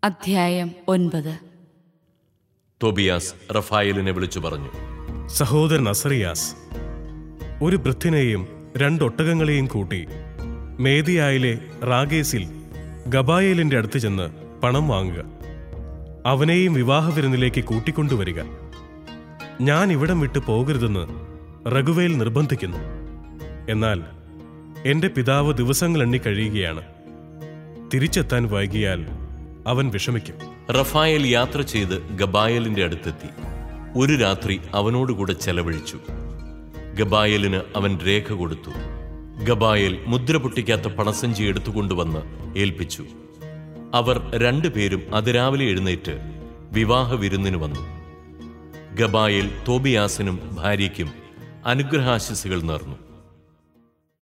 അധ്യായം ഒൻപത് തോബിയാസ് റഫായേലിനെ വിളിച്ചു പറഞ്ഞു സഹോദരൻ അസറിയാസ് ഒരു വൃദ്ധനെയും രണ്ടൊട്ടകങ്ങളെയും കൂട്ടി മേദിയായിലെ റാഗേസിൽ ഗബായേലിന്റെ അടുത്ത് ചെന്ന് പണം വാങ്ങുക അവനെയും വിവാഹ വിരുന്നിലേക്ക് കൂട്ടിക്കൊണ്ടുവരിക ഞാൻ ഇവിടം വിട്ടു പോകരുതെന്ന് റഘുവേൽ നിർബന്ധിക്കുന്നു എന്നാൽ എന്റെ പിതാവ് ദിവസങ്ങൾ എണ്ണി കഴിയുകയാണ് തിരിച്ചെത്താൻ വൈകിയാൽ അവൻ വിഷമിക്കും റഫായേൽ യാത്ര ചെയ്ത് ഗബായലിന്റെ അടുത്തെത്തി ഒരു രാത്രി അവനോടുകൂടെ ചെലവഴിച്ചു ഗബായലിന് അവൻ രേഖ കൊടുത്തു ഗബായൽ മുദ്ര പൊട്ടിക്കാത്ത പണസഞ്ചി എടുത്തുകൊണ്ടുവന്ന് ഏൽപ്പിച്ചു അവർ രണ്ടുപേരും അതിരാവിലെ എഴുന്നേറ്റ് വിവാഹ വിരുന്നിന് വന്നു ഗബായൽ തോബിയാസിനും ഭാര്യയ്ക്കും അനുഗ്രഹാശിസുകൾ നേർന്നു